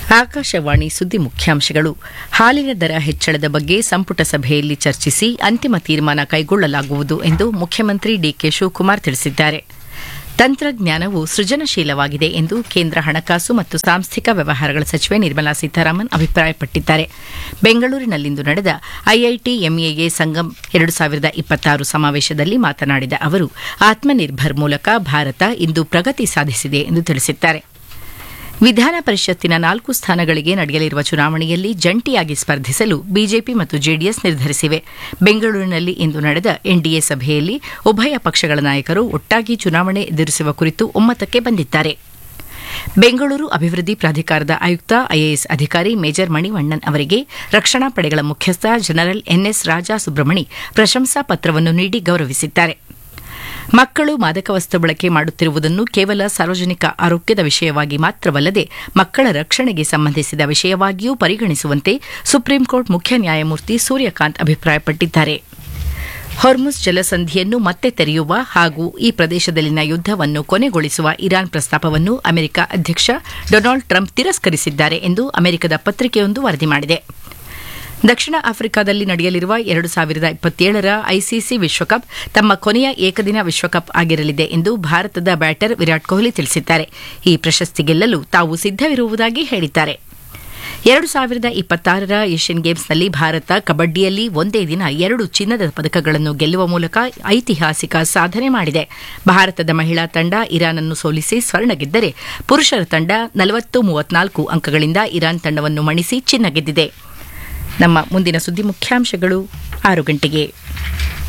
ಆಕಾಶವಾಣಿ ಸುದ್ದಿ ಮುಖ್ಯಾಂಶಗಳು ಹಾಲಿನ ದರ ಹೆಚ್ಚಳದ ಬಗ್ಗೆ ಸಂಪುಟ ಸಭೆಯಲ್ಲಿ ಚರ್ಚಿಸಿ ಅಂತಿಮ ತೀರ್ಮಾನ ಕೈಗೊಳ್ಳಲಾಗುವುದು ಎಂದು ಮುಖ್ಯಮಂತ್ರಿ ಡಿಕೆ ಶಿವಕುಮಾರ್ ತಿಳಿಸಿದ್ದಾರೆ ತಂತ್ರಜ್ಞಾನವು ಸೃಜನಶೀಲವಾಗಿದೆ ಎಂದು ಕೇಂದ್ರ ಹಣಕಾಸು ಮತ್ತು ಸಾಂಸ್ಥಿಕ ವ್ಯವಹಾರಗಳ ಸಚಿವೆ ನಿರ್ಮಲಾ ಸೀತಾರಾಮನ್ ಅಭಿಪ್ರಾಯಪಟ್ಟಿದ್ದಾರೆ ಬೆಂಗಳೂರಿನಲ್ಲಿಂದು ನಡೆದ ಐಐಟಿ ಎಂಎಎ ಸಂಗಮ್ ಎರಡು ಸಾವಿರದ ಇಪ್ಪತ್ತಾರು ಸಮಾವೇಶದಲ್ಲಿ ಮಾತನಾಡಿದ ಅವರು ಆತ್ಮನಿರ್ಭರ್ ಮೂಲಕ ಭಾರತ ಇಂದು ಪ್ರಗತಿ ಸಾಧಿಸಿದೆ ಎಂದು ತಿಳಿಸಿದ್ದಾರೆ ವಿಧಾನ ಪರಿಷತ್ತಿನ ನಾಲ್ಕು ಸ್ಥಾನಗಳಿಗೆ ನಡೆಯಲಿರುವ ಚುನಾವಣೆಯಲ್ಲಿ ಜಂಟಿಯಾಗಿ ಸ್ಪರ್ಧಿಸಲು ಬಿಜೆಪಿ ಮತ್ತು ಜೆಡಿಎಸ್ ನಿರ್ಧರಿಸಿವೆ ಬೆಂಗಳೂರಿನಲ್ಲಿ ಇಂದು ನಡೆದ ಎನ್ಡಿಎ ಸಭೆಯಲ್ಲಿ ಉಭಯ ಪಕ್ಷಗಳ ನಾಯಕರು ಒಟ್ಟಾಗಿ ಚುನಾವಣೆ ಎದುರಿಸುವ ಕುರಿತು ಒಮ್ಮತಕ್ಕೆ ಬಂದಿದ್ದಾರೆ ಬೆಂಗಳೂರು ಅಭಿವೃದ್ಧಿ ಪ್ರಾಧಿಕಾರದ ಆಯುಕ್ತ ಐಎಎಸ್ ಅಧಿಕಾರಿ ಮೇಜರ್ ಮಣಿವಣ್ಣನ್ ಅವರಿಗೆ ರಕ್ಷಣಾ ಪಡೆಗಳ ಮುಖ್ಯಸ್ಥ ಜನರಲ್ ಎನ್ಎಸ್ ರಾಜಾ ಸುಬ್ರಮಣಿ ಪ್ರಶಂಸಾ ಪತ್ರವನ್ನು ನೀಡಿ ಗೌರವಿಸಿದ್ದಾರೆ ಮಕ್ಕಳು ಮಾದಕ ವಸ್ತು ಬಳಕೆ ಮಾಡುತ್ತಿರುವುದನ್ನು ಕೇವಲ ಸಾರ್ವಜನಿಕ ಆರೋಗ್ಯದ ವಿಷಯವಾಗಿ ಮಾತ್ರವಲ್ಲದೆ ಮಕ್ಕಳ ರಕ್ಷಣೆಗೆ ಸಂಬಂಧಿಸಿದ ವಿಷಯವಾಗಿಯೂ ಪರಿಗಣಿಸುವಂತೆ ಸುಪ್ರೀಂಕೋರ್ಟ್ ಮುಖ್ಯ ನ್ಯಾಯಮೂರ್ತಿ ಸೂರ್ಯಕಾಂತ್ ಅಭಿಪ್ರಾಯಪಟ್ಟಿದ್ದಾರೆ ಹೊರ್ಮುಸ್ ಜಲಸಂಧಿಯನ್ನು ಮತ್ತೆ ತೆರೆಯುವ ಹಾಗೂ ಈ ಪ್ರದೇಶದಲ್ಲಿನ ಯುದ್ದವನ್ನು ಕೊನೆಗೊಳಿಸುವ ಇರಾನ್ ಪ್ರಸ್ತಾಪವನ್ನು ಅಮೆರಿಕ ಅಧ್ಯಕ್ಷ ಡೊನಾಲ್ಡ್ ಟ್ರಂಪ್ ತಿರಸ್ಕರಿಸಿದ್ದಾರೆ ಎಂದು ಅಮೆರಿಕದ ಪತ್ರಿಕೆಯೊಂದು ವರದಿ ಮಾಡಿದೆ ದಕ್ಷಿಣ ಆಫ್ರಿಕಾದಲ್ಲಿ ನಡೆಯಲಿರುವ ಎರಡು ಸಾವಿರದ ಇಪ್ಪತ್ತೇಳರ ಐಸಿಸಿ ವಿಶ್ವಕಪ್ ತಮ್ಮ ಕೊನೆಯ ಏಕದಿನ ವಿಶ್ವಕಪ್ ಆಗಿರಲಿದೆ ಎಂದು ಭಾರತದ ಬ್ಯಾಟರ್ ವಿರಾಟ್ ಕೊಹ್ಲಿ ತಿಳಿಸಿದ್ದಾರೆ ಈ ಪ್ರಶಸ್ತಿ ಗೆಲ್ಲಲು ತಾವು ಸಿದ್ದವಿರುವುದಾಗಿ ಹೇಳಿದ್ದಾರೆ ಎರಡು ಸಾವಿರದ ಇಪ್ಪತ್ತಾರರ ಏಷ್ಯನ್ ಗೇಮ್ಸ್ನಲ್ಲಿ ಭಾರತ ಕಬಡ್ಡಿಯಲ್ಲಿ ಒಂದೇ ದಿನ ಎರಡು ಚಿನ್ನದ ಪದಕಗಳನ್ನು ಗೆಲ್ಲುವ ಮೂಲಕ ಐತಿಹಾಸಿಕ ಸಾಧನೆ ಮಾಡಿದೆ ಭಾರತದ ಮಹಿಳಾ ತಂಡ ಇರಾನ್ ಅನ್ನು ಸೋಲಿಸಿ ಸ್ವರ್ಣ ಗೆದ್ದರೆ ಪುರುಷರ ತಂಡ ನಲವತ್ತು ಮೂವತ್ನಾಲ್ಕು ಅಂಕಗಳಿಂದ ಇರಾನ್ ತಂಡವನ್ನು ಮಣಿಸಿ ಚಿನ್ನ ಗೆದ್ದಿದೆ ನಮ್ಮ ಮುಂದಿನ ಸುದ್ದಿ ಮುಖ್ಯಾಂಶಗಳು ಆರು ಗಂಟೆಗೆ